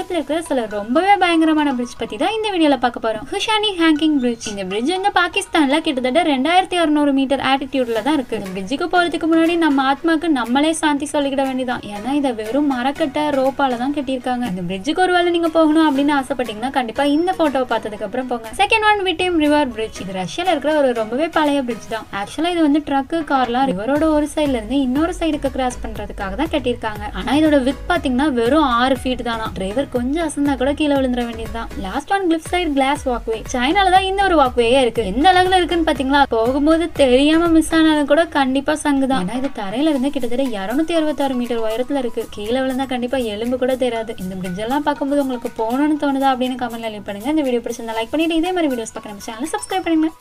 உலகத்துல இருக்கிற சில ரொம்பவே பயங்கரமான பிரிட்ஜ் பத்தி தான் இந்த வீடியோல பார்க்க போறோம் ஹுஷானி ஹேங்கிங் பிரிட்ஜ் இந்த பிரிட்ஜ் வந்து பாகிஸ்தான்ல கிட்டத்தட்ட ரெண்டாயிரத்தி அறுநூறு மீட்டர் ஆட்டிடியூட்ல தான் இருக்கு இந்த பிரிட்ஜுக்கு போறதுக்கு முன்னாடி நம்ம ஆத்மாக்கு நம்மளே சாந்தி சொல்லிக்கிட வேண்டியதான் ஏன்னா இதை வெறும் மரக்கட்டை ரோப்பால தான் கட்டியிருக்காங்க இந்த பிரிட்ஜுக்கு ஒரு வேளை நீங்க போகணும் அப்படின்னு ஆசைப்பட்டீங்கன்னா கண்டிப்பா இந்த போட்டோவை பார்த்ததுக்கு அப்புறம் போங்க second one Vitim river bridge இது ரஷ்யால இருக்கிற ஒரு ரொம்பவே பழைய பிரிட்ஜ் தான் ஆக்சுவலா இது வந்து ட்ரக்கு கார்லாம் ரிவரோட ஒரு சைடுல இருந்து இன்னொரு சைடுக்கு கிராஸ் பண்றதுக்காக தான் கட்டியிருக்காங்க ஆனா இதோட வித் பாத்தீங்கன்னா வெறும் ஆறு ஃபீட் தானா டிரைவர் கொஞ்சம் அசந்தா கூட கீழே விழுந்துட வேண்டியதுதான் last one cliff side glass walkway சைனால தான் இந்த ஒரு வாக்வேயே இருக்கு எந்த அளவுல இருக்குன்னு பாத்தீங்களா போகும்போது தெரியாம மிஸ் ஆனாலும் கூட கண்டிப்பா சங்குதான் ஏன்னா இது தரையில இருந்து கிட்டத்தட்ட இருநூத்தி அறுபத்தாறு மீட்டர் உயரத்துல இருக்கு கீழே விழுந்தா கண்டிப்பா எலும்பு கூட தெரியாது இந்த பிரிட்ஜ் எல்லாம் பார்க்கும்போது உங்களுக்கு போகணும்னு தோணுதா அப்படின்னு கமெண்ட்ல லீவ் பண்ணுங்க இந்த வீடியோ பிடிச்சிருந்தா லைக் பண்ணிட்டு இதே மாதிரி வீடியோஸ் பார்க்க நம்ம சேனல் சப்ஸ்கிரைப் பண்ணுங்க